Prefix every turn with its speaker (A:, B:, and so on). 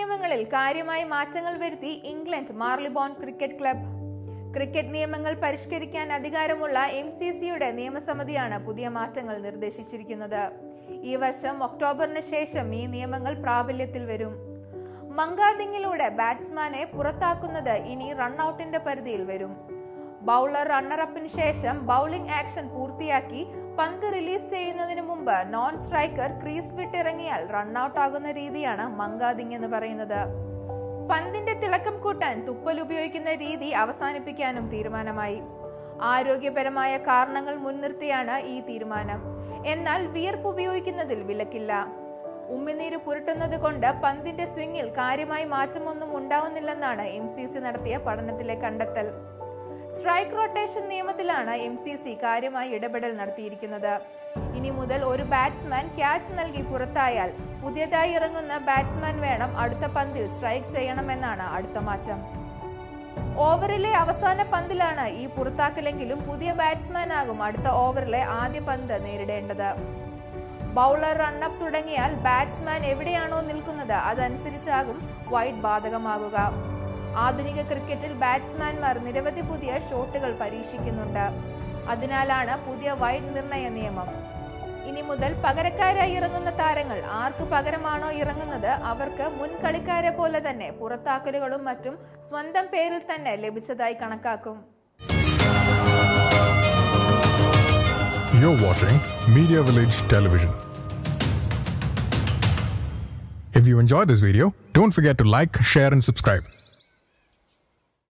A: നിയമങ്ങളിൽ കാര്യമായ മാറ്റങ്ങൾ വരുത്തി England Marylebone cricket club cricket നിയമങ്ങൾ പരിഷ്കരിക്കാൻ അധികാരമുള്ള എം സി സിയുടെ നിയമസമിതിയാണ് പുതിയ മാറ്റങ്ങൾ നിർദ്ദേശിച്ചിരിക്കുന്നത് ഈ വർഷം ഒക്ടോബറിന് ശേഷം ഈ നിയമങ്ങൾ പ്രാബല്യത്തിൽ വരും മങ്കാദിങ്ങിലൂടെ ബാറ്റ്സ്മാനെ പുറത്താക്കുന്നത് ഇനി റൺഔട്ടിന്റെ പരിധിയിൽ വരും ബൗളർ റണ്ണറപ്പിന് ശേഷം ബൗളിംഗ് ആക്ഷൻ പൂർത്തിയാക്കി പന്ത് റിലീസ് ചെയ്യുന്നതിന് മുമ്പ് നോൺ സ്ട്രൈക്കർ ക്രീസ് വിട്ടിറങ്ങിയാൽ റണ്ണൌട്ട് ആകുന്ന രീതിയാണ് മങ്കാദിങ് എന്ന് പറയുന്നത് പന്തിന്റെ തിളക്കം കൂട്ടാൻ തുപ്പൽ ഉപയോഗിക്കുന്ന രീതി അവസാനിപ്പിക്കാനും തീരുമാനമായി ആരോഗ്യപരമായ കാരണങ്ങൾ മുൻനിർത്തിയാണ് ഈ തീരുമാനം എന്നാൽ വിയർപ്പ് ഉപയോഗിക്കുന്നതിൽ വിലക്കില്ല ഉമ്മിനീര് പുരട്ടുന്നത് കൊണ്ട് പന്തിന്റെ സ്വിംഗിൽ കാര്യമായി മാറ്റമൊന്നും ഉണ്ടാവുന്നില്ലെന്നാണ് എം സി സി നടത്തിയ പഠനത്തിലെ കണ്ടെത്തൽ സ്ട്രൈക്ക് റൊട്ടേഷൻ നിയമത്തിലാണ് എം സി സി കാര്യമായി ഇടപെടൽ നടത്തിയിരിക്കുന്നത് ഇനി മുതൽ ഒരു ബാറ്റ്സ്മാൻ ക്യാച്ച് നൽകി പുറത്തായാൽ പുതിയതായി ഇറങ്ങുന്ന ബാറ്റ്സ്മാൻ വേണം അടുത്ത പന്തിൽ സ്ട്രൈക്ക് ചെയ്യണമെന്നാണ് അടുത്ത മാറ്റം ഓവറിലെ അവസാന പന്തിലാണ് ഈ പുറത്താക്കലെങ്കിലും പുതിയ ബാറ്റ്സ്മാൻ ആകും അടുത്ത ഓവറിലെ ആദ്യ പന്ത് നേരിടേണ്ടത് ബൗളർ റണ്ണപ്പ് തുടങ്ങിയാൽ ബാറ്റ്സ്മാൻ എവിടെയാണോ നിൽക്കുന്നത് അതനുസരിച്ചാകും വൈഡ് ബാധകമാകുക ആധുനിക ക്രിക്കറ്റിൽ ബാറ്റ്സ്മാൻമാർ നിരവധി പുതിയ ഷോട്ടുകൾ പരീക്ഷിക്കുന്നുണ്ട് അതിനാലാണ് പുതിയ വൈഡ് നിർണയ നിയമം ഇനി മുതൽ പകരക്കാരായി ഇറങ്ങുന്ന താരങ്ങൾ ആർക്ക് പകരമാണോ ഇറങ്ങുന്നത് അവർക്ക് മുൻ കളിക്കാരെ പോലെ തന്നെ പുറത്താക്കലുകളും മറ്റും സ്വന്തം പേരിൽ തന്നെ ലഭിച്ചതായി കണക്കാക്കും
B: You're watching Media Village Television. If you enjoyed this video, don't forget to like, share, and subscribe.